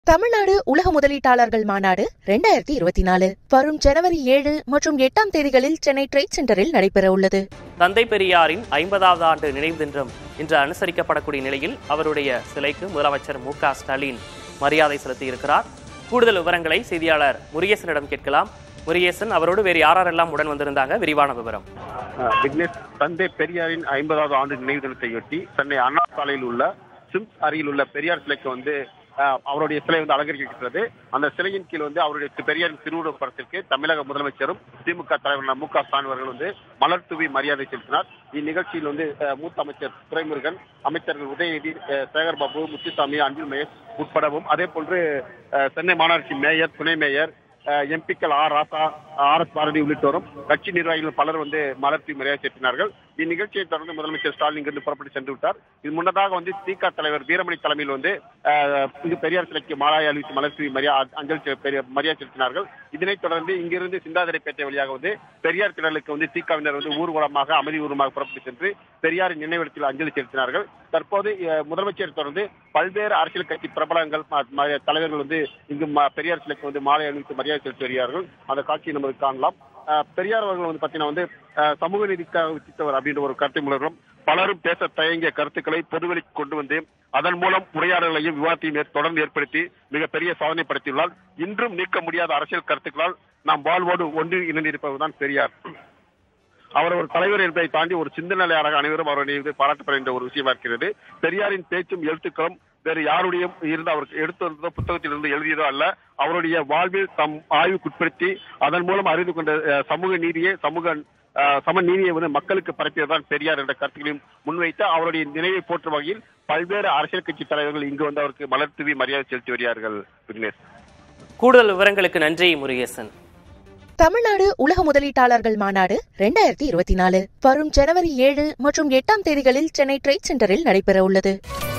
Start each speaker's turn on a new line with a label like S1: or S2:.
S1: தமிழ்நாடு உலக முதலீட்டாளர்கள் மாநாடு ரெண்டாயிரத்தி இருபத்தி நாலு வரும் ஜனவரி ஏழு மற்றும் எட்டாம் தேதிகளில் சென்னை ட்ரேட் சென்டரில் நடைபெற உள்ளது
S2: தந்தை பெரியாரின் ஐம்பதாவது ஆண்டு நினைவு தினம் இன்று அனுசரிக்கப்படக்கூடிய நிலையில் அவருடைய சிலைக்கு முதலமைச்சர் மு க ஸ்டாலின் மரியாதை செலுத்தியிருக்கிறார் கூடுதல் விவரங்களை செய்தியாளர் முருகேசனிடம் கேட்கலாம் முருகேசன் அவரோடு வேறு யாரெல்லாம் உடன் வந்திருந்தாங்க விரிவான விவரம்
S3: அஹ் விக்னேஷ் தந்தை பெரியாரின் ஐம்பதாவது ஆண்டு நினைவு தினத்தையொட்டி சென்னை அண்ணா சாலையில் உள்ள சிம்ஸ் அருகில் உள்ள பெரியார் சிலைக்கு வந்து அஹ், அவருடைய சிலை வந்து அலங்கரிக்கப்பட்டது அந்த சிலையின் கீழ் வந்து அவருடைய தி- பெரியாரின் திருவுருவப் படத்திற்கு தமிழக முதலமைச்சரும் திமுக தலைவரான மு க ஸ்டாலின் அவர்கள் வந்து மலர் தூவி மரியாதை செலுத்தினார் இந்நிகழ்ச்சியில் வந்து அஹ், மூத்த அமைச்சர் துரைமுருகன் அமைச்சர்கள் உதயநிதி அஹ், சேகர் பாபு முத்துசாமி அன்பில் மகேஷ் உட்படவும் அதே போன்று அஹ், சென்னை மாநகராட்சி மேயர் துணை மேயர் எம்பிக்கள் R Raja R S Bharathi உள்ளிட்டோரும் கட்சி நிர்வாகிகள் பலர் வந்து மலர்த்தி மரியாதை செலுத்தினார்கள் இந்நிகழ்ச்சியை தொடர்ந்து முதலமைச்சர் ஸ்டாலின் இங்கிருந்து புறப்பட்டு சென்று விட்டார் இது முன்னதாக வந்து திக தலைவர் வீரமணி தலைமையில் வந்து அஹ், இங்கு பெரியார் சிலைக்கு மாலாய் அளித்து மலர்த்தி மரியா அஞ்சல் செ- பெரிய- மரியாதை செலுத்தினார்கள் இதனைத் தொடர்ந்து இங்கிருந்து சிந்தாதிரைப்பேட்டை வழியாக வந்து பெரியார் திடலுக்கு வந்து திகாவினர் வந்து ஊர்வலமாக அமைதி ஊர்வலமாக புறப்பட்டு சென்று பெரியாரின் நினைவிடத்தில் அஞ்சலி செலுத்தினார்கள் தற்போது அஹ், முதலமைச்சர் தொடர்ந்து பல்வேறு அரசியல் கட்சி பிரபலங்கள் ம- ம- தலைவர்கள் வந்து இங்கு ம- பெரியார் சிலைக்கு வந்து மாலை அணிவித்து மரியாதை செலுத்தி வருகிறார்கள் அந்த காட்சியை நமக்கு காணலாம் அஹ், பெரியார் அவர்கள் வந்து பார்த்தீங்கன்னா வந்து அஹ், சமூக நீதிக்காக வித்தித்தவர் அப்படின்ற ஒரு கருத்தை முன்னரும் பலரும் பேச தயங்கிய கருத்துக்களை பொதுவெளிக்கு கொண்டு வந்து அதன் மூலம் உரையாடல்களையும் விவாதத்தையும் ஏற்- தொடர்ந்து ஏற்படுத்தி மிகப்பெரிய சாதனை படுத்தியுள்ளார் இன்றும் நீக்க முடியாத அரசியல் கருத்துக்களால் நாம் வாழ்வோடு ஒன்று இணைந்திருப்பதுதான் பெரியார் அவர் ஒரு தலைவர் என்பதை தாண்டி ஒரு சிந்தனையாளராக அனைவரும் அவரை நினைவு பாராட்டப்படுகின்ற ஒரு விஷயமா இருக்கிறது பெரியாரின் பேச்சும் எழுத்துக்களும் வேறு யாருடையும் இருந்து அவர் எடுத்து வந்ததோ புத்தகத்திலிருந்து எழுதியதோ அல்ல அவருடைய வாழ்வில் தம் ஆய்வுக்குட்படுத்தி அதன் மூலம் அறிந்து கொண்ட அஹ், சமூக நீதியை சமூக அஹ், சம நீதியை வந்து மக்களுக்கு பரப்பியதுதான் பெரியார் என்ற கருத்துக்களையும் முன்வைத்து அவருடைய நினைவை போற்றும் வகையில் பல்வேறு அரசியல் கட்சி தலைவர்கள் இங்கு வந்து அவருக்கு மலர் தூவி மரியாதை செலுத்தி வருகிறார்கள் விக்னேஷ்
S2: கூடுதல் விவரங்களுக்கு நன்றி முருகேசன்
S1: தமிழ்நாடு உலக முதலீட்டாளர்கள் மாநாடு ரெண்டாயிரத்தி இருபத்தி நாலு வரும் ஜனவரி ஏழு மற்றும் எட்டாம் தேதிகளில் சென்னை ட்ரேட் சென்டரில் நடைபெற உள்ளது